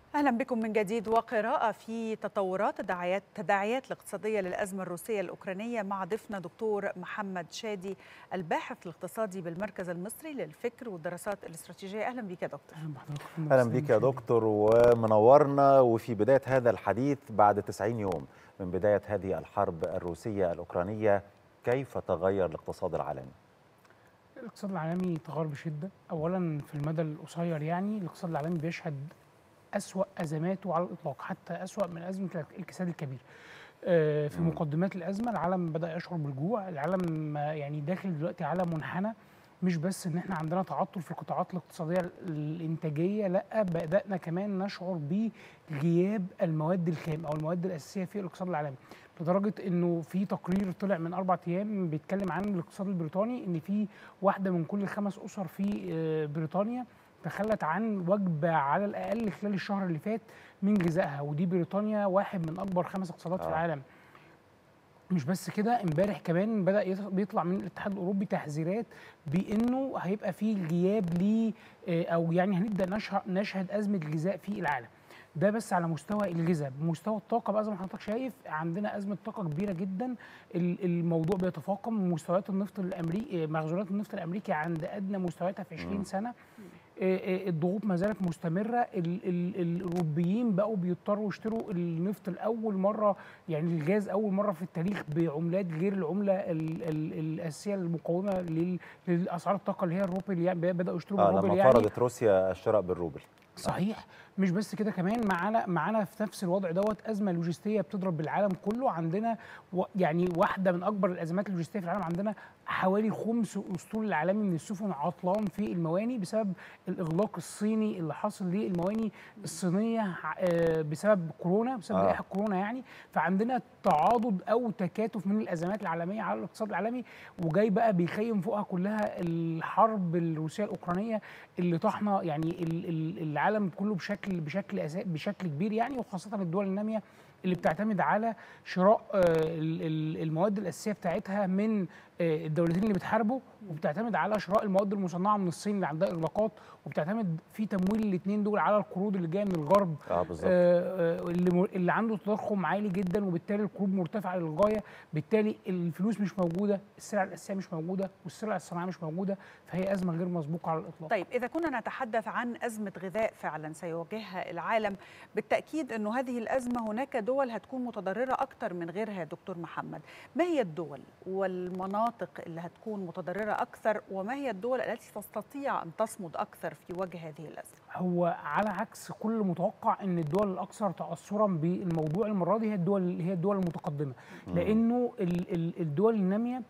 اهلا بكم من جديد وقراءه في تطورات التداعيات التداعيات الاقتصاديه للازمه الروسيه الاوكرانيه مع ضيفنا دكتور محمد شادي الباحث الاقتصادي بالمركز المصري للفكر والدراسات الاستراتيجيه اهلا بك يا دكتور اهلا بك يا دكتور ومنورنا وفي بدايه هذا الحديث بعد 90 يوم من بدايه هذه الحرب الروسيه الاوكرانيه كيف تغير الاقتصاد العالمي الاقتصاد العالمي تغير بشده اولا في المدى القصير يعني الاقتصاد العالمي بيشهد أسوأ أزماته على الإطلاق حتى أسوأ من أزمة الكساد الكبير في مقدمات الأزمة العالم بدأ يشعر بالجوع العالم يعني داخل دلوقتي على منحنى مش بس ان احنا عندنا تعطل في القطاعات الاقتصاديه الانتاجيه لا بدانا كمان نشعر بغياب المواد الخام او المواد الاساسيه في الاقتصاد العالمي لدرجه انه في تقرير طلع من اربع ايام بيتكلم عن الاقتصاد البريطاني ان في واحده من كل خمس اسر في بريطانيا تخلت عن وجبه على الاقل خلال الشهر اللي فات من غذائها ودي بريطانيا واحد من اكبر خمس اقتصادات آه. في العالم مش بس كده امبارح كمان بدا بيطلع من الاتحاد الاوروبي تحذيرات بانه هيبقى في غياب ل او يعني هنبدا نشهد ازمه غذاء في العالم ده بس على مستوى الغذاء بمستوى الطاقه بقى زي ما حضرتك شايف عندنا ازمه طاقه كبيره جدا الموضوع بيتفاقم مستويات النفط الامريكي مخزونات النفط الامريكي عند ادنى مستوياتها في 20 سنه الضغوط ما زالت مستمره الاوروبيين بقوا بيضطروا يشتروا النفط لاول مره يعني الغاز اول مره في التاريخ بعملات غير العمله الاساسيه المقومه للاسعار الطاقه اللي هي الروبل يعني بداوا يشتروا آه بالروبل لما يعني فرضت روسيا الشراء بالروبل صحيح مش بس كده كمان معانا معانا في نفس الوضع دوت ازمه لوجستيه بتضرب بالعالم كله عندنا و يعني واحده من اكبر الازمات اللوجستيه في العالم عندنا حوالي خمس الاسطول العالمي من السفن عطلان في المواني بسبب الاغلاق الصيني اللي حاصل للمواني الصينيه بسبب كورونا بسبب جائحه آه. كورونا يعني فعندنا تعاضد او تكاتف من الازمات العالميه على الاقتصاد العالمي وجاي بقى بيخيم فوقها كلها الحرب الروسيه الاوكرانيه اللي طحنا يعني العالم كله بشكل بشكل بشكل بشكل كبير يعني وخاصه الدول الناميه اللي بتعتمد على شراء المواد الاساسيه بتاعتها من الدولتين اللي بتحاربوا وبتعتمد على شراء المواد المصنعه من الصين اللي عندها اغلاقات وبتعتمد في تمويل الاثنين دول على القروض اللي جايه من الغرب اه بالظبط اللي اللي عنده تضخم عالي جدا وبالتالي القروض مرتفعه للغايه بالتالي الفلوس مش موجوده السلع الاساسيه مش موجوده والسلع الصناعيه مش موجوده فهي ازمه غير مسبوقه على الاطلاق طيب اذا كنا نتحدث عن ازمه غذاء فعلا سيواجهها العالم بالتاكيد انه هذه الازمه هناك دول هتكون متضرره اكثر من غيرها يا دكتور محمد ما هي الدول والمناطق اللي هتكون متضرره اكثر وما هي الدول التي تستطيع ان تصمد اكثر في وجه هذه الازمه هو على عكس كل متوقع ان الدول الاكثر تاثرا بالموضوع المره دي هي الدول هي الدول المتقدمه لانه الدول الناميه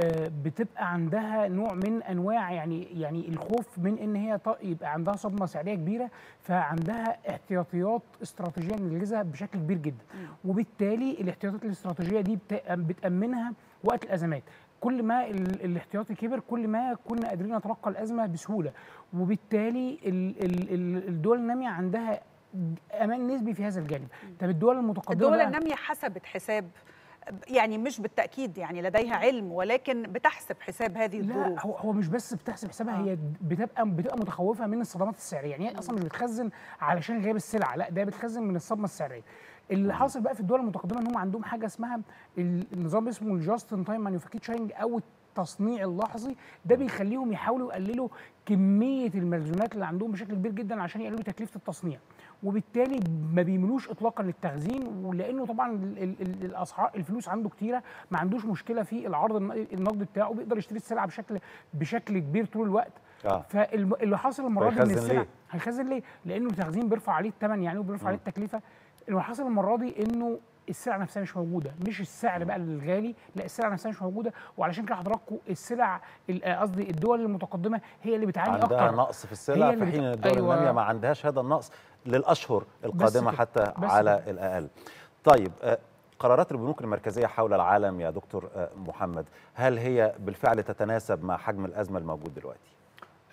بتبقى عندها نوع من انواع يعني يعني الخوف من ان هي يبقى عندها صدمه سعريه كبيره فعندها احتياطيات استراتيجيه من الغذاء بشكل كبير جدا وبالتالي الاحتياطات الاستراتيجيه دي بتامنها وقت الازمات كل ما الاحتياطي كبر كل ما كنا قادرين نتلقى الازمه بسهوله وبالتالي الدول الناميه عندها امان نسبي في هذا الجانب طب الدول المتقدمه الدول الناميه حسبت حساب يعني مش بالتاكيد يعني لديها علم ولكن بتحسب حساب هذه الظروف لا هو هو مش بس بتحسب حسابها آه. هي بتبقى بتبقى متخوفه من الصدمات السعريه يعني هي اصلا مش بتخزن علشان غياب السلعه لا ده بتخزن من الصدمه السعريه اللي حاصل بقى في الدول المتقدمه ان هم عندهم حاجه اسمها النظام اسمه الجاست ان تايم مانيفاكتشرنج او التصنيع اللحظي ده بيخليهم يحاولوا يقللوا كميه المخزونات اللي عندهم بشكل كبير جدا عشان يقللوا تكلفه التصنيع وبالتالي ما بيملوش اطلاقا للتخزين ولانه طبعا الاسعار الفلوس عنده كتيره ما عندوش مشكله في العرض النقدي بتاعه بيقدر يشتري السلعه بشكل بشكل كبير طول الوقت آه. فاللي حاصل المره دي ان السلع ليه؟ هيخزن ليه؟ لانه التخزين بيرفع عليه الثمن يعني وبيرفع عليه التكلفه اللي حاصل المره دي انه السلع نفسها مش موجوده مش السعر بقى الغالي لا السلع نفسها مش موجوده وعلشان كده حضراتكم السلع قصدي الدول المتقدمه هي اللي بتعاني عندها اكتر عندها نقص في السلع في حين الدول أيوة الناميه ما عندهاش هذا النقص للاشهر القادمه حتى على كده. الاقل طيب قرارات البنوك المركزيه حول العالم يا دكتور محمد هل هي بالفعل تتناسب مع حجم الازمه الموجود دلوقتي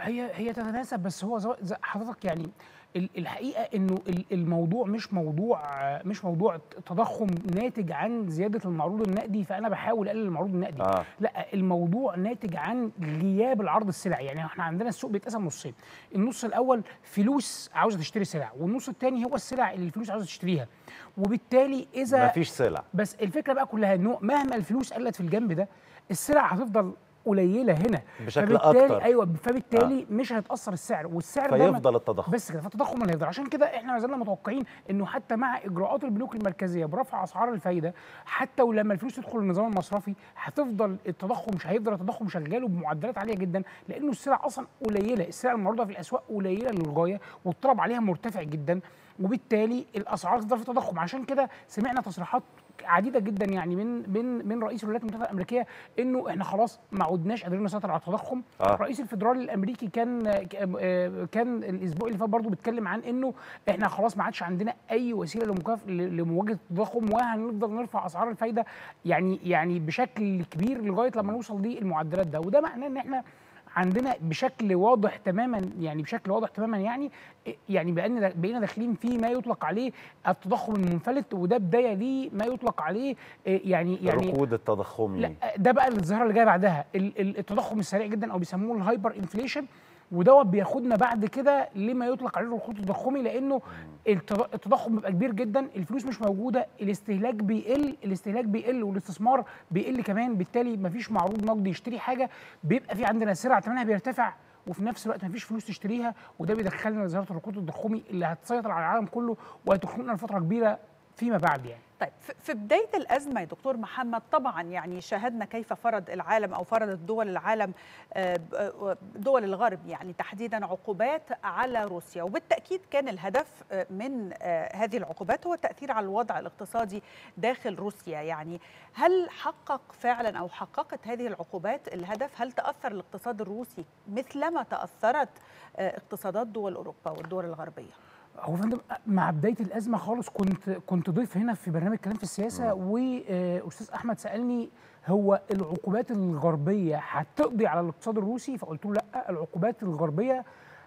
هي هي تتناسب بس هو زو- زي حضرتك يعني ال- الحقيقه انه ال- الموضوع مش موضوع مش موضوع تضخم ناتج عن زياده المعروض النقدي فانا بحاول اقلل المعروض النقدي آه. لا الموضوع ناتج عن غياب العرض السلعي يعني احنا عندنا السوق بيتقسم نصين النص الاول فلوس عاوزه تشتري سلع والنص الثاني هو السلع اللي الفلوس عاوزه تشتريها وبالتالي اذا مفيش سلع بس الفكره بقى كلها انه مهما الفلوس قلت في الجنب ده السلع هتفضل قليله هنا بشكل فبالتالي أكتر. ايوه فبالتالي آه. مش هيتاثر السعر والسعر دايما فيفضل التضخم بس كده فالتضخم اللي هيفضل عشان كده احنا ما زلنا متوقعين انه حتى مع اجراءات البنوك المركزيه برفع اسعار الفايده حتى ولما الفلوس تدخل النظام المصرفي هتفضل التضخم مش هيفضل التضخم شغال وبمعدلات عاليه جدا لانه السلع اصلا قليله السلع المعروضه في الاسواق قليله للغايه والطلب عليها مرتفع جدا وبالتالي الاسعار تفضل في تضخم عشان كده سمعنا تصريحات عديده جدا يعني من من من رئيس الولايات المتحده الامريكيه انه احنا خلاص ما عدناش قادرين نسيطر على التضخم آه. الرئيس الفدرالي الامريكي كان آه، كان الاسبوع اللي فات برضه بيتكلم عن انه احنا خلاص ما عادش عندنا اي وسيله لمكاف ل- لمواجهه التضخم وهنفضل نرفع اسعار الفايده يعني يعني بشكل كبير لغايه لما نوصل للمعدلات ده وده معناه ان احنا عندنا بشكل واضح تماما يعني بشكل واضح تماما يعني يعني بان بقينا داخلين في ما يطلق عليه التضخم المنفلت وده بدايه ليه ما يطلق عليه آه، يعني يعني الركود التضخمي لا ده بقى الظاهره اللي جايه بعدها ال- ال- التضخم السريع جدا او بيسموه الهايبر انفليشن ودوت بياخدنا بعد كده لما يطلق عليه الركود التضخمي لانه التض- التضخم بيبقى كبير جدا الفلوس مش موجوده الاستهلاك بيقل الاستهلاك بيقل والاستثمار بيقل كمان بالتالي مفيش معروض نقدي يشتري حاجه بيبقى في عندنا سلع ثمنها بيرتفع وفي نفس الوقت مفيش فلوس تشتريها وده بيدخلنا لظاهره الركود التضخمي اللي هتسيطر على العالم كله وهتخنقنا لفتره كبيره فيما بعد يعني طيب في- في بداية الأزمة يا دكتور محمد طبعا يعني شاهدنا كيف فرض العالم أو فرضت دول العالم آه، ب- آه، دول الغرب يعني تحديدا عقوبات على روسيا وبالتأكيد كان الهدف آه، من آه، هذه العقوبات هو التأثير على الوضع الاقتصادي داخل روسيا يعني هل حقق فعلا أو حققت هذه العقوبات الهدف هل تأثر الاقتصاد الروسي مثلما تأثرت آه، اقتصادات دول أوروبا والدول الغربية هو فندم مع بدايه الازمه خالص كنت كنت ضيف هنا في برنامج كلام في السياسه واستاذ احمد سالني هو العقوبات الغربيه هتقضي على الاقتصاد الروسي فقلت له لا العقوبات الغربيه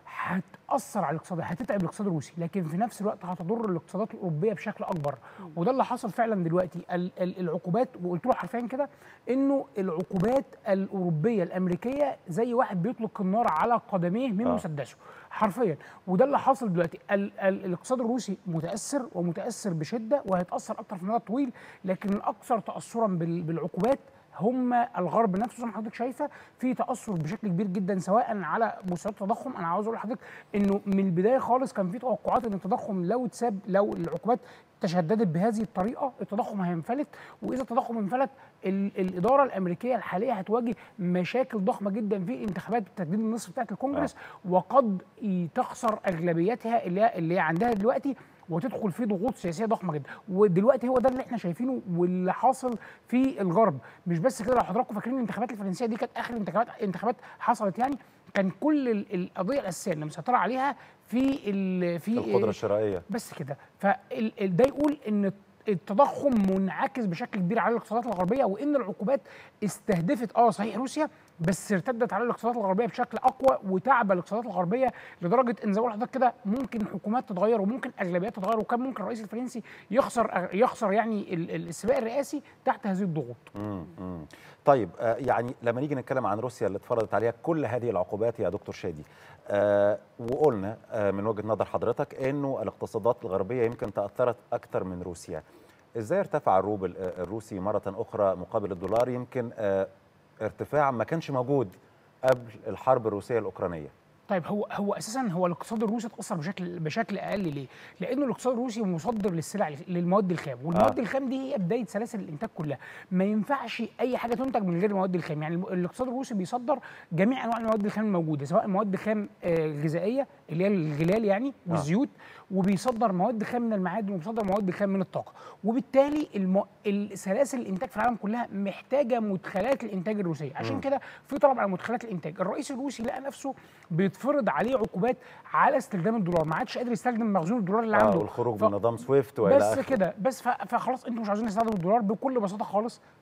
هتاثر على الاقتصاد هتتعب الاقتصاد الروسي لكن في نفس الوقت هتضر الاقتصادات الاوروبيه بشكل اكبر وده اللي حصل فعلا دلوقتي ال- ال- العقوبات وقلت له حرفيا كده انه العقوبات الاوروبيه الامريكيه زي واحد بيطلق النار على قدميه من آه. مسدسه حرفيا وده اللي حاصل دلوقتي ال ال الاقتصاد الروسي متاثر ومتاثر بشده وهيتاثر اكتر في المدى الطويل لكن الاكثر تاثرا بال- بالعقوبات هم الغرب نفسه زي ما حضرتك شايفه في تاثر بشكل كبير جدا سواء على مستويات التضخم انا عاوز اقول لحضرتك انه من البدايه خالص كان في توقعات ان التضخم لو اتساب لو العقوبات تشددت بهذه الطريقه التضخم هينفلت واذا التضخم انفلت ال- الاداره الامريكيه الحاليه هتواجه مشاكل ضخمه جدا في انتخابات تجديد النصف بتاعه الكونجرس وقد ي- تخسر اغلبيتها اللي هي- اللي هي عندها دلوقتي وتدخل في ضغوط سياسيه ضخمه جدا ودلوقتي هو ده اللي احنا شايفينه واللي حاصل في الغرب مش بس كده لو حضراتكم فاكرين الانتخابات الفرنسيه دي كانت اخر انتخابات انتخابات حصلت يعني كان كل ال- القضيه الاساسيه اللي مسيطره عليها في ال في القدره الشرائيه بس كده فده يقول ان التضخم منعكس بشكل كبير على الاقتصادات الغربيه وان العقوبات استهدفت اه صحيح روسيا بس ارتدت على الاقتصادات الغربيه بشكل اقوى وتعب الاقتصادات الغربيه لدرجه ان زي ما بقول لحضرتك كده ممكن حكومات تتغير وممكن اغلبيات تتغير وكان ممكن الرئيس الفرنسي يخسر يخسر يعني ال- ال- السباق الرئاسي تحت هذه الضغوط. مم. مم. طيب آه، يعني لما نيجي نتكلم عن روسيا اللي اتفرضت عليها كل هذه العقوبات يا دكتور شادي آه، وقلنا آه، من وجهه نظر حضرتك انه الاقتصادات الغربيه يمكن تاثرت اكثر من روسيا ازاي ارتفع الروبل آه، الروسي مره اخرى مقابل الدولار يمكن آه، ارتفاع ما كانش موجود قبل الحرب الروسيه الاوكرانيه طيب هو هو اساسا هو الاقتصاد الروسي اتاثر بشكل بشكل اقل ليه؟ لانه الاقتصاد الروسي مصدر للسلع للمواد الخام، والمواد آه. آه. الخام دي هي بدايه سلاسل الانتاج كلها، ما ينفعش اي حاجه تنتج من غير المواد الخام، يعني الم- الاقتصاد الروسي بيصدر جميع انواع المواد الخام الموجوده، سواء مواد خام آه، غذائيه اللي هي الغلال يعني آه. والزيوت وبيصدر مواد خام من المعادن وبيصدر مواد خام من الطاقه، وبالتالي الم... سلاسل الانتاج في العالم كلها محتاجه مدخلات الانتاج الروسيه، عشان مم. كده في طلب على مدخلات الانتاج، الرئيس الروسي لقى نفسه بيتفرض عليه عقوبات على استخدام الدولار، ما عادش قادر يستخدم مخزون الدولار اللي آه عنده والخروج ف- من نظام سويفت والى بس اخره كده بس ف- فخلاص انتوا مش عاوزين نستخدم الدولار بكل بساطه خالص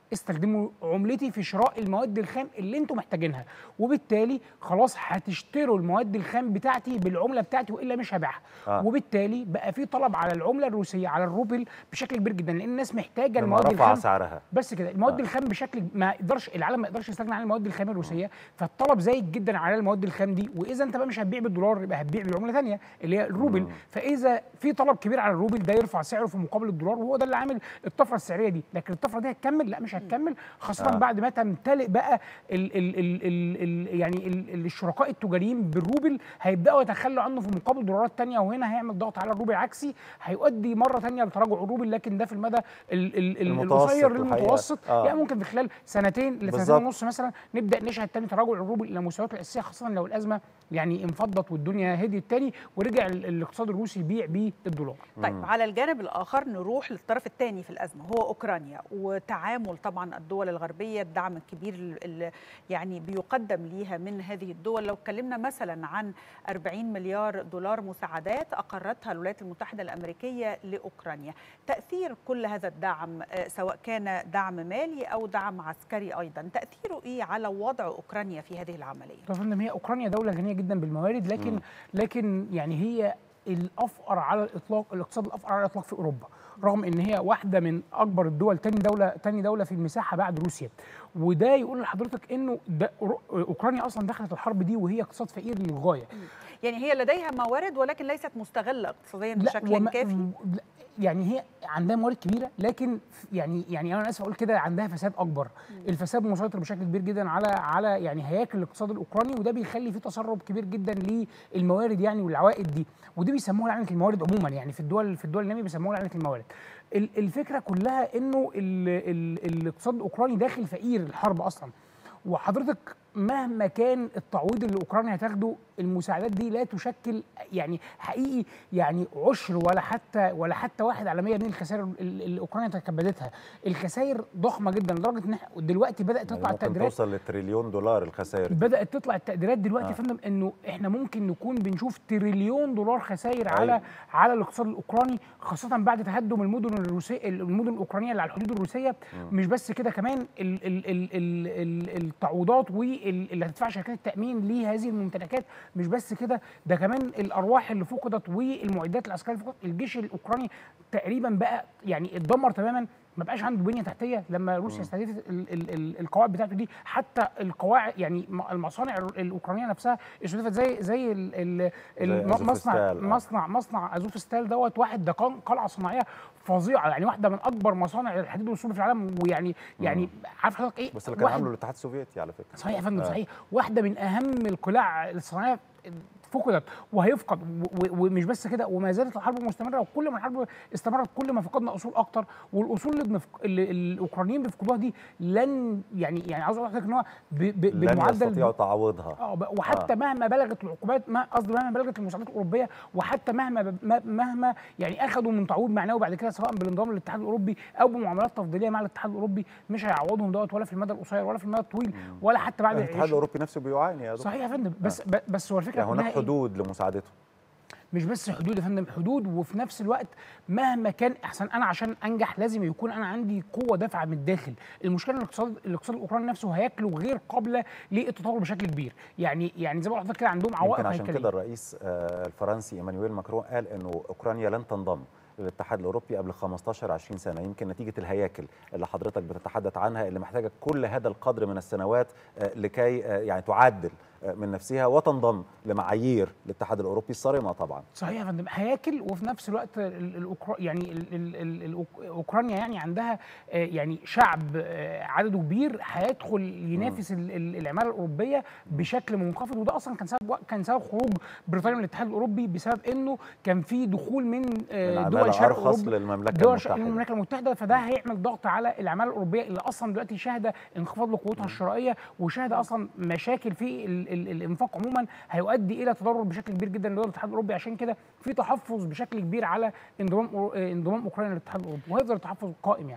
استخدموا عملتي في شراء المواد الخام اللي انتم محتاجينها وبالتالي خلاص هتشتروا المواد الخام بتاعتي بالعمله بتاعتي والا مش هبيعها آه. وبالتالي بقى في طلب على العمله الروسيه على الروبل بشكل كبير جدا لان الناس محتاجه لما المواد رفع الخام سعرها بس كده المواد آه. آه. الخام بشكل ما يقدرش العالم ما يقدرش يستغنى عن المواد الخام الروسيه فالطلب زايد جدا على المواد الخام دي واذا انت بقى مش هتبيع بالدولار يبقى هتبيع بعمله ثانيه اللي هي الروبل مم. فاذا في طلب كبير على الروبل ده يرفع سعره في مقابل الدولار وهو ده اللي عامل الطفره السعريه دي لكن الطفره دي هتكمل لا مش هتكمل خاصه آه. آه. بعد ما تمتلئ بقى ال ال ال ال ال يعني ال ال الشركاء التجاريين بالروبل هيبداوا يتخلوا عنه في مقابل دولارات تانية وهنا هيعمل ضغط على الروبل عكسي هيؤدي مره تانية لتراجع الروبل لكن ده في المدى ال ال ال المتوسط القصير الحقيقة. للمتوسط آه. يعني ممكن في خلال سنتين لسنتين بالظبط. ونص مثلا نبدا نشهد تاني تراجع الروبل الى مستوياته الاساسيه خاصه لو الازمه يعني انفضت والدنيا هديت تاني ورجع ال- الاقتصاد الروسي يبيع بالدولار طيب على الجانب الآخر نروح للطرف الثاني في الأزمة هو أوكرانيا وتعامل طبعا الدول الغربية الدعم الكبير اللي يعني بيقدم ليها من هذه الدول لو اتكلمنا مثلا عن 40 مليار دولار مساعدات أقرتها الولايات المتحدة الأمريكية لأوكرانيا تأثير كل هذا الدعم آه، سواء كان دعم مالي أو دعم عسكري أيضا تأثيره إيه على وضع أوكرانيا في هذه العملية؟ طبعا يا فندم هي اوكرانيا دوله غنيه جدا بالموارد لكن مم. لكن يعني هي الافقر على الاطلاق الاقتصاد الافقر على الاطلاق في اوروبا رغم ان هي واحده من اكبر الدول تاني دوله تاني دوله في المساحه بعد روسيا وده يقول لحضرتك انه ده أورو- اوكرانيا اصلا دخلت الحرب دي وهي اقتصاد فقير للغايه يعني هي لديها موارد ولكن ليست مستغلة اقتصاديا بشكل وما- كافي م- لا، يعني هي عندها موارد كبيره لكن ف- يعني يعني انا اسف اقول كده عندها فساد اكبر الفساد مسيطر بشكل كبير جدا على على يعني هياكل الاقتصاد الاوكراني وده بيخلي فيه تسرب كبير جدا للموارد يعني والعوائد دي ودي بيسموها لعنه الموارد عموما يعني في الدول في الدول الناميه بيسموها لعنه الموارد ال- الفكره كلها انه ال ال الاقتصاد الاوكراني داخل فقير الحرب اصلا وحضرتك مهما كان التعويض اللي اوكرانيا هتاخده المساعدات دي لا تشكل يعني حقيقي يعني عشر ولا حتى ولا حتى واحد على 100 من الخسائر ال- اللي اوكرانيا تكبدتها الخسائر ضخمه جدا لدرجه ان إحنا دلوقتي بدات يعني تطلع ممكن التقديرات توصل لتريليون دولار الخسائر دي. بدات تطلع التقديرات دلوقتي آه. يا فندم انه احنا ممكن نكون بنشوف تريليون دولار خسائر على أيوة. على الاقتصاد الاوكراني خاصه بعد تهدم المدن الروسيه المدن الاوكرانيه اللي على الحدود الروسيه مش بس كده كمان ال ال ال ال ال التعويضات واللي هتدفع شركات التامين لهذه الممتلكات مش بس كده ده كمان الارواح اللي فقدت والمعدات العسكريه اللي فقدت الجيش الاوكراني تقريبا بقى يعني اتدمر تماما ما بقاش عنده بنيه تحتيه لما روسيا استهدفت ال- ال- ال- القواعد بتاعته دي حتى القواعد يعني م- المصانع ال- الاوكرانيه نفسها استهدفت زي زي ال- ال- الم- مصنع أزوفستال، آه. مصنع مصنع ازوفستال دوت واحد ده قن- قلعه صناعيه فظيعه يعني واحده من اكبر مصانع الحديد والصلب في العالم ويعني يعني عارف حضرتك ايه بس اللي كان واحد- عامله الاتحاد السوفيتي على فكره صحيح يا فندم آه. صحيح واحده من اهم القلاع الصناعيه فقدت وهيفقد و- و- ومش بس كده وما زالت الحرب مستمره وكل ما الحرب استمرت كل ما فقدنا اصول اكتر والاصول اللي, بنفق... اللي الاوكرانيين بيفقدوها دي لن يعني يعني عاوز اقول لحضرتك ان هو ب... ب... لن بالمعدل يستطيعوا تعويضها اه ب- وحتى آه. آه. مهما بلغت العقوبات ما قصدي مهما بلغت المساعدات الاوروبيه وحتى مهما ب- ما- مهما يعني اخذوا من تعويض معنوي بعد كده سواء بالانضمام للاتحاد الاوروبي او بمعاملات تفضيليه مع الاتحاد الاوروبي مش هيعوضهم دوت ولا في المدى القصير ولا في المدى الطويل ولا حتى بعد الاتحاد العيش. الاوروبي نفسه بيعاني يا دكتور صحيح يا فندم بس ب- بس هو الفكره يعني هناك كلها إيه؟ حدود لمساعدته مش بس حدود يا فندم حدود وفي نفس الوقت مهما كان احسن انا عشان انجح لازم يكون انا عندي قوه دافعه من الداخل المشكله ان الاقتصاد الاقتصاد الاوكراني نفسه هياكله غير قابله للتطور بشكل كبير يعني يعني زي ما قلت لك كده عندهم عوائق يمكن عشان هيكلية. كده الرئيس آه، الفرنسي ايمانويل ماكرون قال انه اوكرانيا لن تنضم للاتحاد الاوروبي قبل 15 20 سنه يمكن نتيجه الهياكل اللي حضرتك بتتحدث عنها اللي محتاجه كل هذا القدر من السنوات آه، لكي آه، يعني تعدل آه، من نفسها وتنضم لمعايير الاتحاد الاوروبي الصارمه طبعا صحيح يا فندم هياكل وفي نفس الوقت ال- الأوكرا يعني ال- ال- ال- الأوك- اوكرانيا يعني عندها آه، يعني شعب آه، عدده كبير هيدخل ينافس ال- ال- العماله الاوروبيه بشكل منخفض وده اصلا كان سبب كان سبب خروج بريطانيا من الاتحاد الاوروبي بسبب انه كان في دخول من آه، من دول عمالة شرق ارخص اوروبا للمملكه دول شرق المتحده المملكه المتحده فده هيعمل ضغط على العماله الاوروبيه اللي اصلا دلوقتي شاهده انخفاض لقوتها الشرائيه وشاهده اصلا مشاكل في ال ال الانفاق عموما هيؤدي الى تضرر بشكل كبير جدا لدول الاتحاد الاوروبي عشان كده في تحفظ بشكل كبير على انضمام أورو- انضمام اوكرانيا للاتحاد الاوروبي وهيفضل التحفظ قائم يعني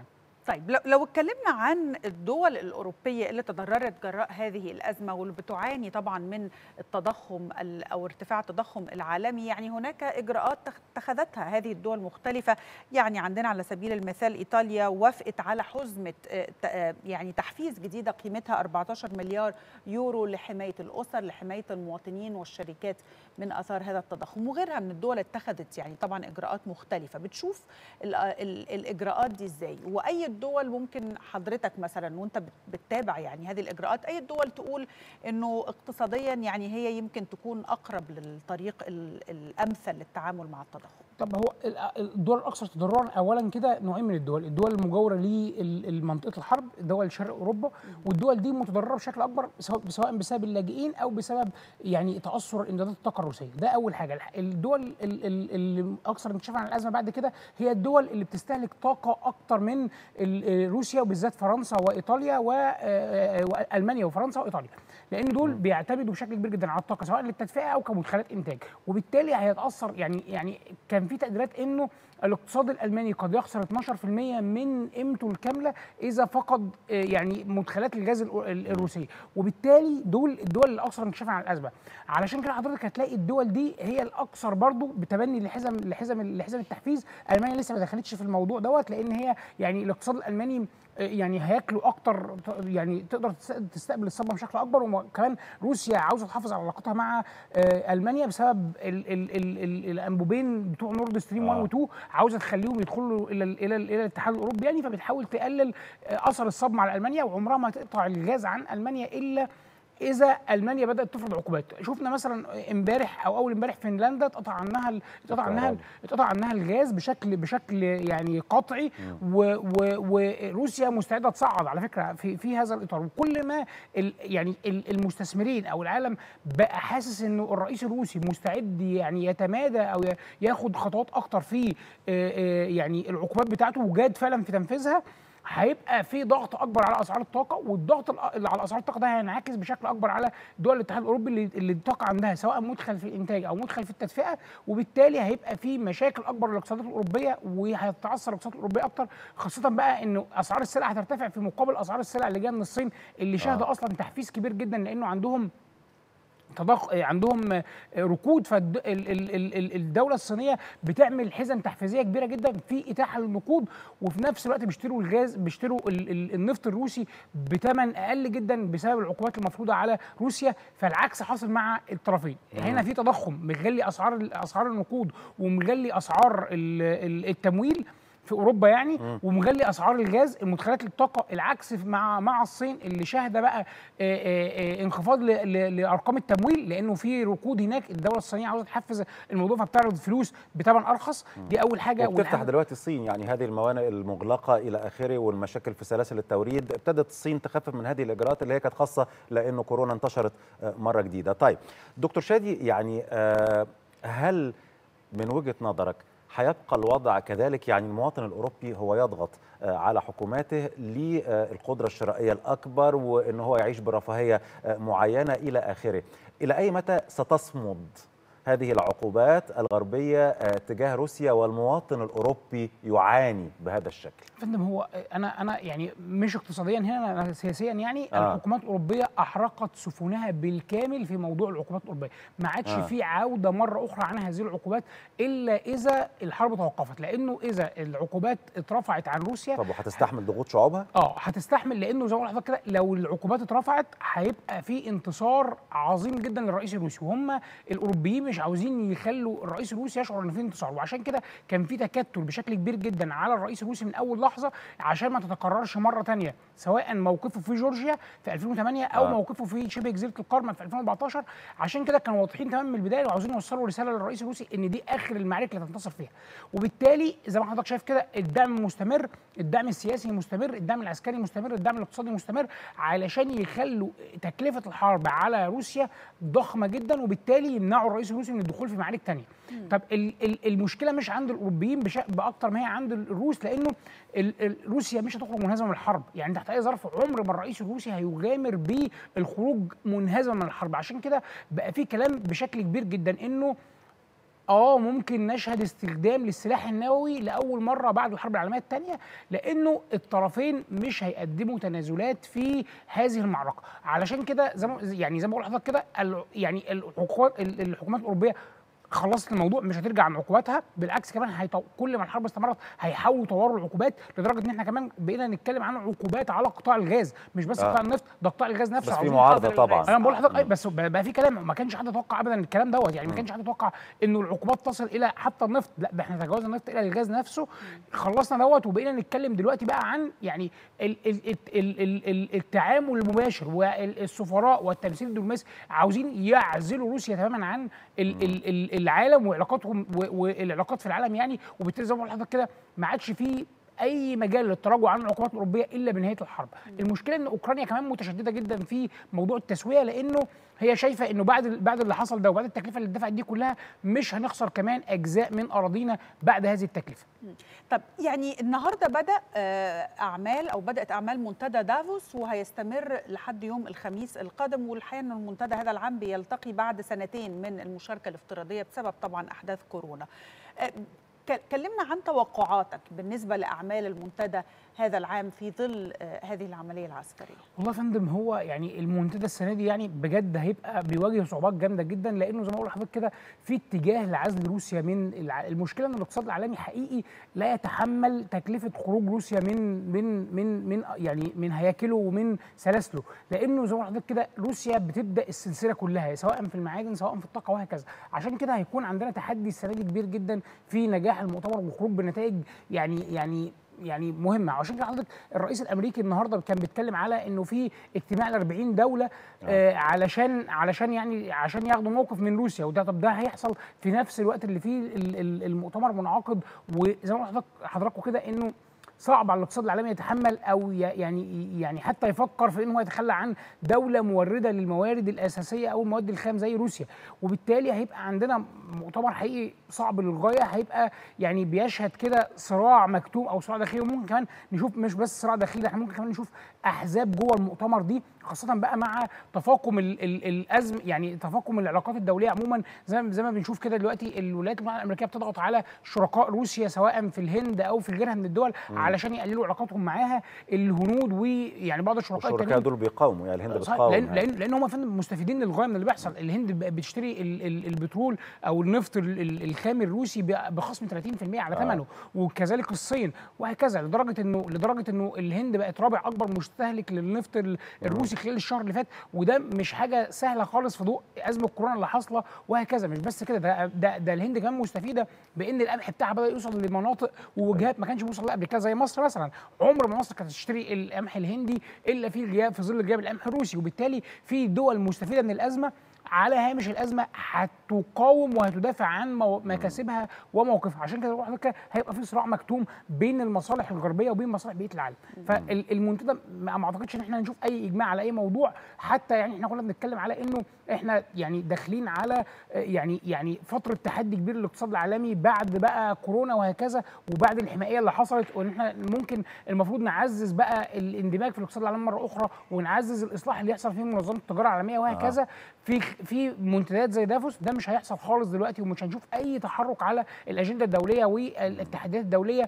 طيب لو لو اتكلمنا عن الدول الأوروبية اللي تضررت جراء هذه الأزمة واللي بتعاني طبعا من التضخم ال- أو ارتفاع التضخم العالمي يعني هناك إجراءات تخ- اتخذتها هذه الدول مختلفة يعني عندنا على سبيل المثال إيطاليا وافقت على حزمة آه، ت- آه، يعني تحفيز جديدة قيمتها 14 مليار يورو لحماية الأسر لحماية المواطنين والشركات من آثار هذا التضخم وغيرها من الدول اتخذت يعني طبعا إجراءات مختلفة بتشوف ال- ال- الإجراءات دي إزاي وأي الدول ممكن حضرتك مثلا وأنت بت- بتتابع يعني هذه الإجراءات أي الدول تقول أنه اقتصاديا يعني هي يمكن تكون أقرب للطريق ال- الأمثل للتعامل مع التضخم طب هو ال- الدول الاكثر تضررا اولا كده نوعين من الدول الدول المجاوره لمنطقه الحرب دول شرق اوروبا والدول دي متضرره بشكل اكبر سواء سواء بسبب اللاجئين او بسبب يعني تاثر امدادات الطاقه الروسيه ده اول حاجه الح- الدول ال- ال- اللي اكثر انكشافا عن الازمه بعد كده هي الدول اللي بتستهلك طاقه اكتر من ال- روسيا وبالذات فرنسا وايطاليا و- آه، والمانيا وفرنسا وايطاليا لان دول بيعتمدوا بشكل كبير جدا على الطاقه سواء للتدفئه او كمدخلات انتاج وبالتالي هيتاثر يعني يعني كان في تقديرات انه الاقتصاد الالماني قد يخسر 12% من قيمته الكامله اذا فقد آه، يعني مدخلات الغاز الأو- ال- الروسيه وبالتالي دول الدول الاكثر انكشافا عن الازمه علشان كده حضرتك هتلاقي الدول دي هي الاكثر برضو بتبني لحزم لحزم لحزم التحفيز المانيا لسه ما دخلتش في الموضوع دوت لان هي يعني الاقتصاد الالماني آه، يعني هياكلوا اكتر ت- يعني تقدر تس- تستقبل الصدمه بشكل اكبر وكمان روسيا عاوزه تحافظ على علاقتها مع آه، المانيا بسبب ال ال ال ال الانبوبين بتوع نورد ستريم 1 آه. و 2 عاوزه تخليهم يدخلوا الى ال الى ال الى الاتحاد الاوروبي يعني فبتحاول تقلل آه، اثر الصدمه على المانيا وعمرها ما تقطع الغاز عن المانيا الا اذا المانيا بدات تفرض عقوبات شفنا مثلا امبارح او اول امبارح فنلندا اتقطع عنها ال- اتقطع عنها ال- اتقطع عنها الغاز بشكل بشكل يعني قطعي و- و- وروسيا مستعده تصعد على فكره في في هذا الاطار وكل ما ال يعني ال- المستثمرين او العالم بقى حاسس انه الرئيس الروسي مستعد يعني يتمادى او ي- ياخد خطوات اكتر في آه، آه، يعني العقوبات بتاعته وجاد فعلا في تنفيذها هيبقى في ضغط اكبر على اسعار الطاقه والضغط الأ- اللي على اسعار الطاقه ده هينعكس بشكل اكبر على دول الاتحاد الاوروبي اللي اللي الطاقه عندها سواء مدخل في الانتاج او مدخل في التدفئه وبالتالي هيبقى في مشاكل اكبر للاقتصادات الاوروبيه وهيتعثر الاقتصادات الاوروبيه اكتر خاصه بقى انه اسعار السلع هترتفع في مقابل اسعار السلع اللي جايه من الصين اللي شاهده اصلا تحفيز كبير جدا لانه عندهم تضخ عندهم آه، ركود فالدوله الصينيه بتعمل حزم تحفيزيه كبيره جدا في اتاحه للنقود وفي نفس الوقت بيشتروا الغاز بيشتروا ال- ال- النفط الروسي بثمن اقل جدا بسبب العقوبات المفروضه على روسيا فالعكس حاصل مع الطرفين هنا في تضخم مغلي اسعار اسعار النقود ومغلي اسعار ال- ال- التمويل في اوروبا يعني ومغلي اسعار الغاز المدخلات للطاقه العكس مع مع الصين اللي شاهده بقى آه، آه، آه، انخفاض ل- ل- لارقام التمويل لانه في ركود هناك الدوله الصينيه عاوزه تحفز الموضوع فبتعرض فلوس بثمن ارخص دي اول حاجه وبتفتح والحاجة- دلوقتي الصين يعني هذه الموانئ المغلقه الى اخره والمشاكل في سلاسل التوريد ابتدت الصين تخفف من هذه الاجراءات اللي هي كانت خاصه لانه كورونا انتشرت آه، مره جديده طيب دكتور شادي يعني آه، هل من وجهه نظرك هيبقى الوضع كذلك يعني المواطن الاوروبي هو يضغط آه، على حكوماته للقدره الشرائيه الاكبر وان هو يعيش برفاهيه آه، معينه الى اخره الى اي متى ستصمد هذه العقوبات الغربية آه، تجاه روسيا والمواطن الأوروبي يعاني بهذا الشكل فندم هو انا انا يعني مش اقتصاديا هنا أنا سياسيا يعني آه. آه. الحكومات الاوروبيه احرقت سفنها بالكامل في موضوع العقوبات الاوروبيه ما عادش آه. آه. في عوده مره اخرى عن هذه العقوبات الا اذا الحرب توقفت لانه اذا العقوبات اترفعت عن روسيا طب وهتستحمل ضغوط شعوبها؟ اه هتستحمل لانه زي ما قلت لحضرتك كده لو العقوبات اترفعت هيبقى في انتصار عظيم جدا للرئيس الروسي وهم الاوروبيين مش عاوزين يخلوا الرئيس الروسي يشعر ان في انتصار وعشان كده كان في تكتل بشكل كبير جدا على الرئيس الروسي من اول لحظه عشان ما تتكررش مره تانية سواء موقفه في جورجيا في 2008 او آه. آه. موقفه في شبه جزيره القرم في 2014 عشان كده كانوا واضحين تماما من البدايه وعاوزين يوصلوا رساله للرئيس الروسي ان دي اخر المعارك اللي هتنتصر فيها وبالتالي زي ما حضرتك شايف كده الدعم مستمر الدعم السياسي مستمر الدعم العسكري مستمر الدعم الاقتصادي مستمر علشان يخلوا تكلفه الحرب على روسيا ضخمه جدا وبالتالي يمنعوا الرئيس الروسي من الدخول في معارك تانية طب ال- ال- المشكله مش عند الاوروبيين بش- باكتر ما هي عند الروس لانه ال- ال- روسيا مش هتخرج منهزمه من الحرب يعني تحت اي ظرف عمر ما الرئيس الروسي هيغامر بالخروج منهزما من الحرب عشان كده بقى في كلام بشكل كبير جدا انه اه ممكن نشهد استخدام للسلاح النووي لاول مره بعد الحرب العالميه الثانيه لانه الطرفين مش هيقدموا تنازلات في هذه المعركه علشان كده زي ما يعني زي ما بقول لحضرتك كده ال- يعني الحكومات الحكومات الاوروبيه خلصت الموضوع مش هترجع عن عقوباتها بالعكس كمان هيطو... كل ما الحرب استمرت هيحاولوا يطوروا العقوبات لدرجه ان احنا كمان بقينا نتكلم عن عقوبات على قطاع الغاز مش بس آه. قطاع النفط ده قطاع الغاز نفسه بس في عاوزين معارضه حظر طبعا الغاز. انا بقول لحضرتك أي بس بقى في كلام ما كانش حد يتوقع ابدا الكلام دوت يعني ما كانش حد يتوقع انه العقوبات تصل الى حتى النفط لا ده احنا تجاوزنا النفط الى الغاز نفسه خلصنا دوت وبقينا نتكلم دلوقتي بقى عن يعني ال ال ال ال ال ال التعامل المباشر والسفراء والتمثيل الدبلوماسي عاوزين يعزلوا روسيا تماما عن ال ال ال العالم وعلاقاتهم و- والعلاقات في العالم يعني وبالتالي زي ما بقول لحضرتك كده ما عادش فيه اي مجال للتراجع عن العقوبات الاوروبيه الا بنهايه الحرب المشكله ان اوكرانيا كمان متشدده جدا في موضوع التسويه لانه هي شايفه انه بعد بعد اللي حصل ده وبعد التكلفه اللي اتدفعت دي كلها مش هنخسر كمان اجزاء من اراضينا بعد هذه التكلفه طب يعني النهارده بدا آه، اعمال او بدات اعمال منتدى دافوس وهيستمر لحد يوم الخميس القادم والحقيقه ان المنتدى هذا العام بيلتقي بعد سنتين من المشاركه الافتراضيه بسبب طبعا احداث كورونا آه، ك- كلمنا عن توقعاتك بالنسبه لاعمال المنتدى هذا العام في ظل آه، هذه العمليه العسكريه والله يا فندم هو يعني المنتدى السنه دي يعني بجد هيبقى بيواجه صعوبات جامده جدا لانه زي ما بقول لحضرتك كده في اتجاه لعزل روسيا من الع... المشكله ان الاقتصاد العالمي حقيقي لا يتحمل تكلفه خروج روسيا من من من من يعني من هياكله ومن سلاسله لانه زي ما بقول لحضرتك كده روسيا بتبدا السلسله كلها سواء في المعادن سواء في الطاقه وهكذا عشان كده هيكون عندنا تحدي السنه دي كبير جدا في نجاح المؤتمر والخروج بنتائج يعني يعني يعني مهمه عشان كده حضرتك الرئيس الامريكي النهارده كان بيتكلم على انه في اجتماع ل 40 دوله آه علشان علشان يعني عشان ياخدوا موقف من روسيا وده طب ده هيحصل في نفس الوقت اللي فيه ال- ال- المؤتمر منعقد وزي ما حضرتك حضراتكم كده انه صعب على الاقتصاد العالمي يتحمل او ي- يعني يعني حتى يفكر في انه هو يتخلى عن دوله مورده للموارد الاساسيه او المواد الخام زي روسيا وبالتالي هيبقى عندنا مؤتمر حقيقي صعب للغايه هيبقى يعني بيشهد كده صراع مكتوم او صراع داخلي وممكن كمان نشوف مش بس صراع داخلي احنا ممكن كمان نشوف احزاب جوه المؤتمر دي خاصه بقى مع تفاقم ال ال الازم يعني تفاقم العلاقات الدوليه عموما زي ما زي ما بنشوف كده دلوقتي الولايات المتحده الامريكيه بتضغط على شركاء روسيا سواء في الهند او في غيرها من الدول علشان يقللوا علاقاتهم معاها الهنود ويعني بعض الشركاء والشركاء التانيين دول بيقاوموا يعني الهند صحيح، بتقاوم لان يعني. لان لان هم فندم مستفيدين للغايه من اللي بيحصل الهند بقت بتشتري ال ال البترول او النفط ال- ال- الخام الروسي ب- بخصم 30% على آه. ثمنه وكذلك الصين وهكذا لدرجه انه لدرجه انه الهند بقت رابع اكبر مستهلك للنفط ال- الروسي خلال الشهر اللي فات وده مش حاجه سهله خالص في ضوء ازمه كورونا اللي حاصله وهكذا مش بس كده ده ده, ده الهند كمان مستفيده بان القمح بتاعها بدا يوصل لمناطق ووجهات ما كانش بيوصل لها قبل كده زي مصر مثلا عمر ما مصر كانت تشتري القمح الهندي الا في غياب في ظل غياب القمح الروسي وبالتالي في دول مستفيده من الازمه على هامش الازمه هتقاوم وهتدافع عن مو- مكاسبها وموقفها عشان كده بقول لحضرتك هيبقى في صراع مكتوم بين المصالح الغربيه وبين مصالح بقيه العالم فالمنتدى ما ما اعتقدش ان احنا نشوف اي اجماع على اي موضوع حتى يعني احنا كنا بنتكلم على انه احنا يعني داخلين على آه، يعني يعني فتره تحدي كبير للاقتصاد العالمي بعد بقى كورونا وهكذا وبعد الحمائيه اللي حصلت وان احنا ممكن المفروض نعزز بقى الاندماج في الاقتصاد العالمي مره اخرى ونعزز الاصلاح اللي يحصل في منظمه التجاره العالميه وهكذا في في منتديات زي دافوس ده مش هيحصل خالص دلوقتي ومش هنشوف اي تحرك على الاجنده الدوليه والاتحادات الدوليه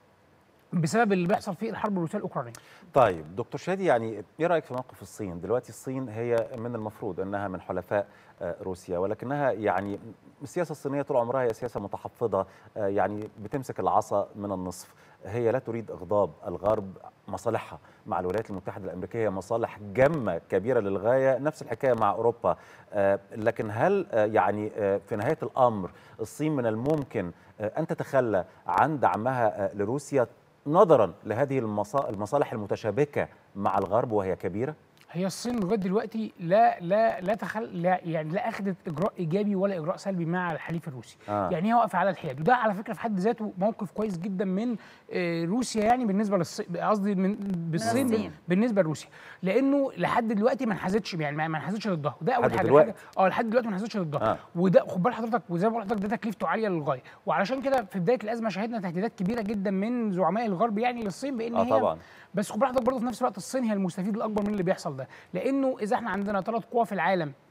بسبب اللي بيحصل في الحرب الروسيه الاوكرانيه طيب دكتور شادي يعني ايه رايك في موقف الصين؟ دلوقتي الصين هي من المفروض انها من حلفاء آه، روسيا ولكنها يعني السياسه الصينيه طول عمرها هي سياسه متحفظه آه، يعني بتمسك العصا من النصف هي لا تريد اغضاب الغرب مصالحها مع الولايات المتحده الامريكيه مصالح جمه كبيره للغايه نفس الحكايه مع اوروبا آه، لكن هل آه، يعني آه، في نهايه الامر الصين من الممكن آه، ان تتخلى عن دعمها آه، لروسيا نظرا لهذه المصا- المصالح المتشابكه مع الغرب وهي كبيره هي الصين لغايه دلوقتي لا لا لا تخل لا يعني لا اخذت اجراء ايجابي ولا اجراء سلبي مع الحليف الروسي آه. يعني هي واقفه على الحياد وده على فكره في حد ذاته موقف كويس جدا من آه، روسيا يعني بالنسبه للصين قصدي من بالصين الصين. بال- بالنسبه لروسيا لانه لحد دلوقتي ما انحازتش يعني ما ما انحازتش ضدها ده اول لحد حاجه دلوقتي. الحاجة- اه لحد دلوقتي ما انحازتش ضدها آه. وده خد بال حضرتك وزي ما بقول لحضرتك ده تكلفته عاليه للغايه وعلشان كده في بدايه الازمه شهدنا تهديدات كبيره جدا من زعماء الغرب يعني للصين بان اه هي طبعا بس خد بالك برضه في نفس الوقت الصين هي المستفيد الاكبر من اللي بيحصل ده لانه اذا احنا عندنا ثلاث قوى في العالم ثلاث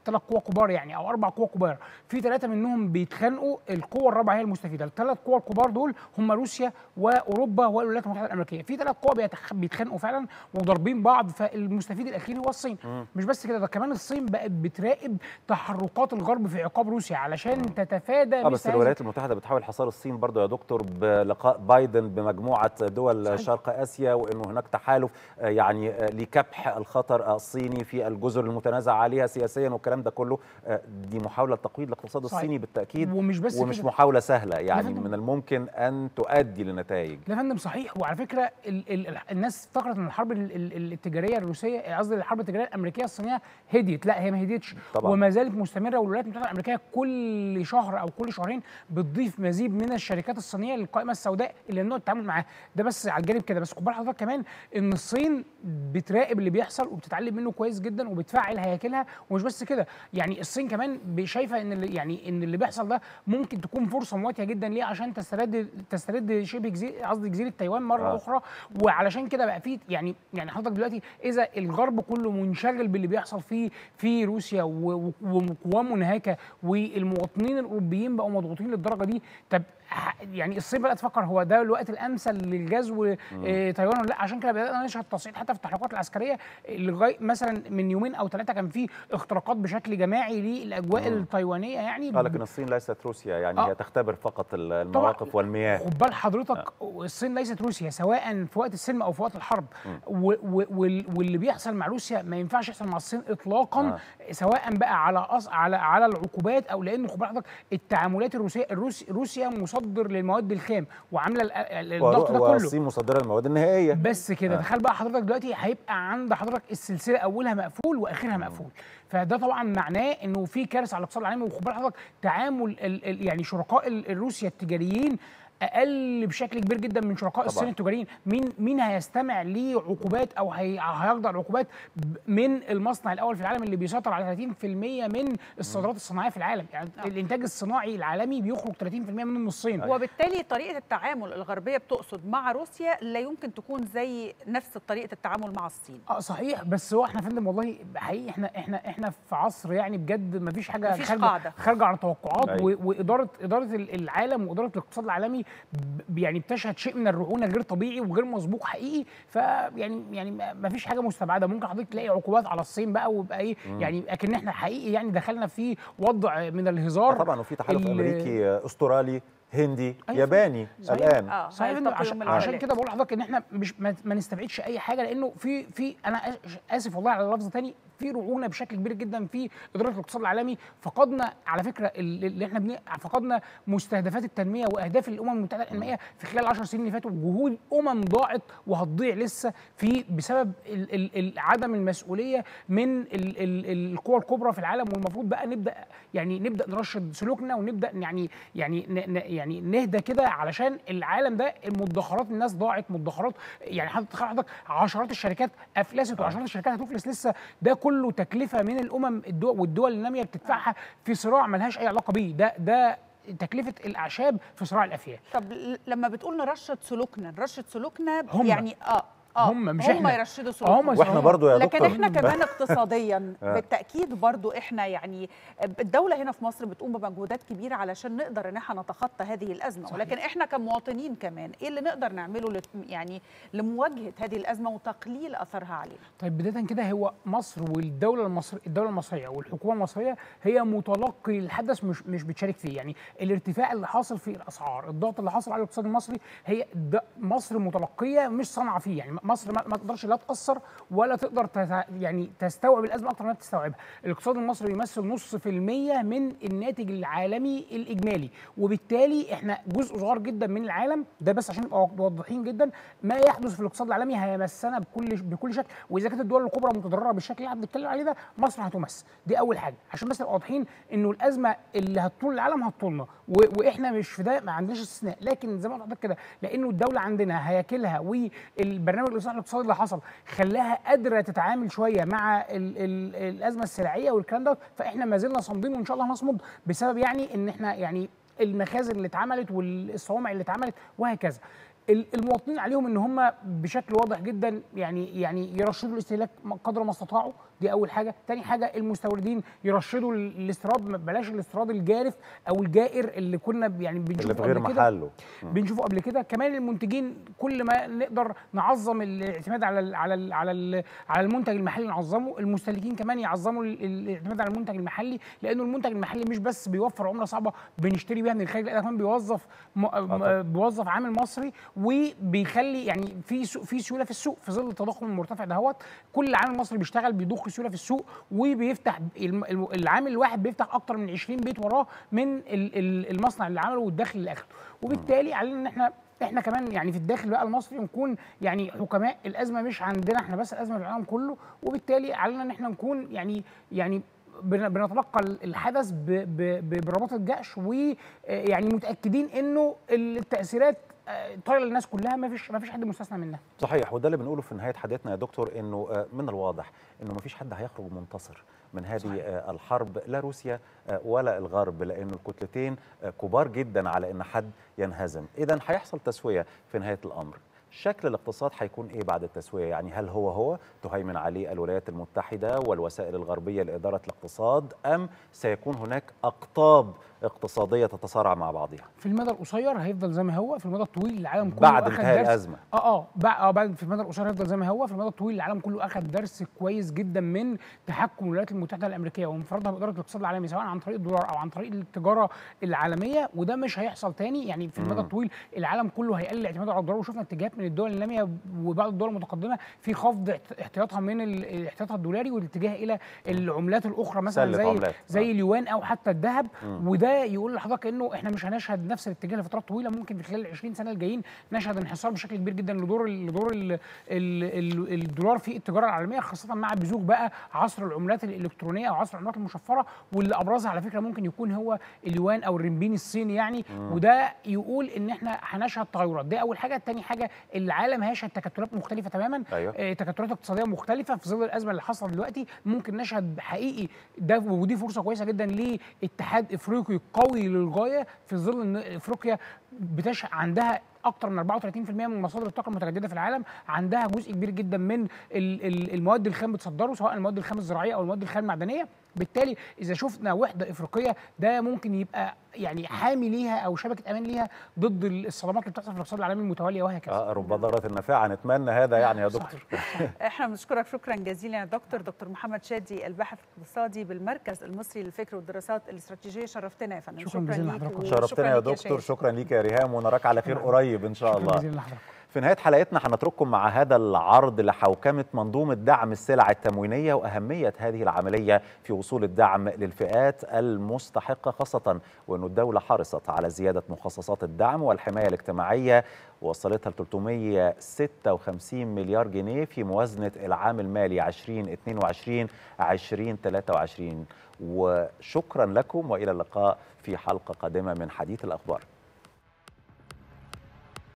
ثلاث قوى كبار يعني او اربع قوى كبار في ثلاثه منهم بيتخانقوا القوه الرابعه هي المستفيده الثلاث قوى الكبار دول هم روسيا واوروبا والولايات المتحده الامريكيه في ثلاث قوى بيتخ- بيتخانقوا فعلا وضاربين بعض فالمستفيد الاخير هو الصين مش بس كده ده كمان الصين بقت بتراقب تحركات الغرب في عقاب روسيا علشان تتفادى اه بس مثل هذه الولايات المتحده بتحاول حصار الصين برضه يا دكتور بلقاء بايدن بمجموعه دول صحيح. شرق اسيا وانه هناك تحالف آه، يعني آه، لكبح الخطر الصيني في الجزر المتنازع عليها سياسيا والكلام ده كله آه، دي محاوله لتقويض الاقتصاد صحيح. الصيني بالتاكيد ومش بس ومش كده. محاوله سهله يعني فندم. من الممكن ان تؤدي لنتائج لا يا فندم صحيح وعلى فكره ال ال الناس افتكرت ان الحرب ال ال التجاريه الروسيه قصدي الحرب التجاريه الامريكيه الصينيه هديت لا هي ما هديتش طبعاً. وما زالت مستمره والولايات المتحده الامريكيه كل شهر او كل شهرين بتضيف مزيد من الشركات الصينيه للقائمه السوداء اللي ممنوع التعامل معاها ده بس على الجانب كده بس خد بال حضرتك كمان ان الصين بتراقب اللي بيحصل وبتتعلم منه كويس جدا وبتفعل هياكلها ومش بس كده يعني الصين كمان شايفه ان اللي يعني ان اللي بيحصل ده ممكن تكون فرصه مواتيه جدا ليه عشان تسترد تسترد شبه جزيره قصدي جزيره تايوان مره آه. آه. اخرى وعلشان كده بقى في يعني يعني حضرتك دلوقتي اذا الغرب كله منشغل باللي بيحصل في في روسيا و- و- وقوام منهكه والمواطنين الاوروبيين بقوا مضغوطين للدرجه دي طب ح- يعني الصين بدات تفكر هو ده الوقت الامثل للغزو آه، تايوان ولا لا عشان كده بدانا نشهد تصعيد حتى في التحركات العسكريه لغايه مثلا من يومين او ثلاثه كان في اختراقات بشكل جماعي للاجواء مم. التايوانيه يعني آه، لكن الصين ليست روسيا يعني آه. هي تختبر فقط ال- المواقف والمياه خد بال حضرتك الصين ليست روسيا سواء في وقت السلم او في وقت الحرب و و وال- واللي بيحصل مع روسيا ما ينفعش يحصل مع الصين اطلاقا آه. سواء بقى على أص... على على العقوبات او لان خد بال حضرتك التعاملات الروسيه الروس... روسيا مصدر للمواد الخام وعامله ال- ال- الضغط ده كله والصين مصدره المواد النهائيه بس كده آه. تخيل بقى حضرتك دلوقتي هيبقى عند حضرتك السلسله اولها مقفول واخرها مقفول فده طبعا معناه انه في كارثه على الاقتصاد العالمي وخد بال حضرتك تعامل ال ال يعني شركاء ال- الروسيا التجاريين اقل بشكل كبير جدا من شركاء طبعاً. الصين التجاريين مين مين هيستمع لعقوبات او هي هيخضع لعقوبات ب- من المصنع الاول في العالم اللي بيسيطر على 30% من الصادرات الصناعيه في العالم يعني آه. الانتاج الصناعي العالمي بيخرج 30% منه من الصين وبالتالي طريقه التعامل الغربيه بتقصد مع روسيا لا يمكن تكون زي نفس طريقه التعامل مع الصين اه صحيح بس هو احنا يا فندم والله حقيقي احنا احنا احنا في عصر يعني بجد ما فيش حاجه مفيش خارجه قاعدة. خارجه عن التوقعات أيوة. و- واداره اداره ال- العالم واداره الاقتصاد العالمي ب- يعني بتشهد شيء من الرعونه غير طبيعي وغير مسبوق حقيقي فيعني يعني ما- ما فيش حاجه مستبعده ممكن حضرتك تلاقي عقوبات على الصين بقى ويبقى ايه يعني اكن احنا حقيقي يعني دخلنا في وضع من الهزار آه طبعا وفي تحالف ال- امريكي آه، استرالي هندي أيوة. ياباني صحيح. الان اه صحيح يا فندم، هيلتقوا عشان, يوم عشان الثلاث. كده بقول لحضرتك ان احنا مش ما, ما نستبعدش اي حاجه لانه في في انا آس- اسف والله على اللفظ تاني في رعونه بشكل كبير جدا في اداره الاقتصاد العالمي فقدنا على فكره ال- اللي احنا بن... فقدنا مستهدفات التنميه واهداف الامم المتحده الانمائيه في خلال 10 سنين اللي فاتوا جهود امم ضاعت وهتضيع لسه في بسبب ال... ال... ال... عدم المسؤوليه من ال... ال... القوى الكبرى في العالم والمفروض بقى نبدا يعني نبدا نرشد سلوكنا ونبدا يعني يعني ن... ن... يعني نهدى كده علشان العالم ده المدخرات الناس ضاعت مدخرات يعني حضرتك تخيل حضرتك عشرات الشركات افلست وعشرات الشركات هتفلس لسه ده كله تكلفه من الامم الدول والدول الناميه بتدفعها في صراع ملهاش اي علاقه بيه ده ده تكلفه الاعشاب في صراع الافيال طب ل- لما بتقول نرشد سلوكنا نرشد سلوكنا هم. يعني اه اه هم مش هم إحنا. يرشدوا هم سلوكنا واحنا برضو يا لكن دكتور احنا كمان اقتصاديا آه. بالتاكيد برضو احنا يعني الدوله هنا في مصر بتقوم بمجهودات كبيره علشان نقدر ان احنا نتخطى هذه الازمه صحيح. ولكن احنا كمواطنين كمان ايه اللي نقدر نعمله لت- يعني لمواجهه هذه الازمه وتقليل اثرها علينا طيب بدايه كده هو مصر والدوله المصر الدوله المصريه والحكومه المصريه هي متلقي الحدث مش مش بتشارك فيه يعني الارتفاع اللي حاصل في الاسعار الضغط اللي حاصل على الاقتصاد المصري هي ده مصر متلقيه مش صانعه فيه يعني مصر ما, ما تقدرش لا تاثر ولا تقدر تت يعني تستوعب الازمه اكتر ما بتستوعبها الاقتصاد المصري بيمثل نص في المية من الناتج العالمي الاجمالي وبالتالي احنا جزء صغير جدا من العالم ده بس عشان نبقى واضحين جدا ما يحدث في الاقتصاد العالمي هيمسنا بكل بكل شكل واذا كانت الدول الكبرى متضرره بالشكل اللي احنا بنتكلم عليه ده مصر هتمس دي اول حاجه عشان بس نبقى واضحين انه الازمه اللي هتطول العالم هتطولنا و- واحنا مش في ده ما عندناش استثناء لكن زي ما قلت لحضرتك كده لانه الدوله عندنا هياكلها والبرنامج الاصلاح الاقتصادي اللي حصل خلاها قادره تتعامل شويه مع ال ال الازمه السلعيه والكلام دوت فاحنا ما زلنا صامدين وان شاء الله هنصمد بسبب يعني ان احنا يعني المخازن اللي اتعملت والصوامع اللي اتعملت وهكذا ال- المواطنين عليهم ان هم بشكل واضح جدا يعني يعني يرشدوا الاستهلاك قدر ما استطاعوا دي اول حاجه تاني حاجه المستوردين يرشدوا ال- الاستيراد ما- بلاش الاستيراد الجارف او الجائر اللي كنا ب- يعني اللي بنشوفه في غير قبل كده محله بنشوفه قبل كده كمان المنتجين كل ما نقدر نعظم الاعتماد على ال على ال على ال على المنتج المحلي نعظمه المستهلكين كمان يعظموا ال- ال- الاعتماد على المنتج المحلي لانه المنتج المحلي مش بس بيوفر عمله صعبه بنشتري بيها من الخارج لا ده كمان بيوظف م- طبعاً. م- بيوظف عامل مصري وبيخلي يعني في سوق في سيوله في السوق في ظل التضخم المرتفع دهوت كل عامل مصري بيشتغل بيضخ سيوله في السوق وبيفتح الم- الم- العامل الواحد بيفتح اكتر من 20 بيت وراه من ال- ال- المصنع اللي عمله والدخل اللي اخده وبالتالي علينا ان احنا احنا كمان يعني في الداخل بقى المصري نكون يعني حكماء الازمه مش عندنا احنا بس الازمه في العالم كله وبالتالي علينا ان احنا نكون يعني يعني بن- بنتلقى الحدث ب- ب- ب- برباط الجأش ويعني متاكدين انه التاثيرات آه، طايله للناس كلها ما فيش ما فيش حد مستثنى منها صحيح وده اللي بنقوله في نهايه حديثنا يا دكتور انه آه، من الواضح انه مفيش حد هيخرج منتصر من هذه صحيح. آه، الحرب لا روسيا آه، ولا الغرب لان الكتلتين آه، كبار جدا على ان حد ينهزم اذا هيحصل تسويه في نهايه الامر شكل الاقتصاد هيكون ايه بعد التسويه يعني هل هو هو تهيمن عليه الولايات المتحده والوسائل الغربيه لاداره الاقتصاد ام سيكون هناك اقطاب اقتصاديه تتصارع مع بعضها في المدى القصير هيفضل زي ما هو في المدى الطويل العالم كله بعد أخد انتهاء درس الازمه اه اه بع- اه بعد في المدى القصير هيفضل زي ما هو في المدى الطويل العالم كله اخذ درس كويس جدا من تحكم الولايات المتحده الامريكيه وانفرادها باداره الاقتصاد العالمي سواء عن طريق الدولار او عن طريق التجاره العالميه وده مش هيحصل تاني يعني في المدى مم. الطويل العالم كله هيقلل اعتماده على الدولار وشفنا اتجاهات من الدول الناميه وبعض الدول المتقدمه في خفض احت- احتياطها من ال- احتياطها الدولاري والاتجاه الى العملات الاخرى مثلا سلة زي عملات. زي آه. اليوان او حتى الذهب مم. وده يقول لحضرتك انه احنا مش هنشهد نفس الاتجاه لفترات طويله ممكن في خلال ال 20 سنه الجايين نشهد انحسار بشكل كبير جدا لدور ال- لدور ال ال ال الدولار في التجاره العالميه خاصه مع بزوج بقى عصر العملات الالكترونيه او عصر العملات المشفره واللي ابرزها على فكره ممكن يكون هو اليوان او الرنبين الصيني يعني وده يقول ان احنا هنشهد تغيرات دي اول حاجه تاني حاجه العالم هيشهد تكتلات مختلفه تماما ايوه آه، تكتلات اقتصاديه مختلفه في ظل الازمه اللي حصلت دلوقتي ممكن نشهد حقيقي ده ودي فرصه كويسه جدا لاتحاد افريقي قوي للغايه في ظل ان افريقيا بتش عندها اكتر من 34% من مصادر الطاقه المتجدده في العالم عندها جزء كبير جدا من ال- ال- المواد الخام بتصدره سواء المواد الخام الزراعيه او المواد الخام المعدنيه بالتالي اذا شفنا وحده افريقيه ده ممكن يبقى يعني حامي ليها او شبكه امان ليها ضد الصدمات اللي بتحصل في الاقتصاد العالمي المتواليه وهكذا آه رب ضارة النافعة نتمنى هذا يعني يا دكتور صحيح. احنا بنشكرك شكرا جزيلا يا دكتور دكتور محمد شادي الباحث الاقتصادي بالمركز المصري للفكر والدراسات الاستراتيجيه شرفتنا يا فندم شكراً جزيلاً ليك لحضرتك. وشكراً شرفتنا يا ليك دكتور شادي. شكرا ليك يا ريهام ونراك على خير قريب ان شاء شكرا الله جزيلا لحضرتك في نهاية حلقتنا هنترككم مع هذا العرض لحوكمة منظومة دعم السلع التموينية وأهمية هذه العملية في وصول الدعم للفئات المستحقة خاصة وأن الدولة حرصت على زيادة مخصصات الدعم والحماية الاجتماعية وصلتها ل 356 مليار جنيه في موازنة العام المالي 2022 2023 وشكرا لكم وإلى اللقاء في حلقة قادمة من حديث الأخبار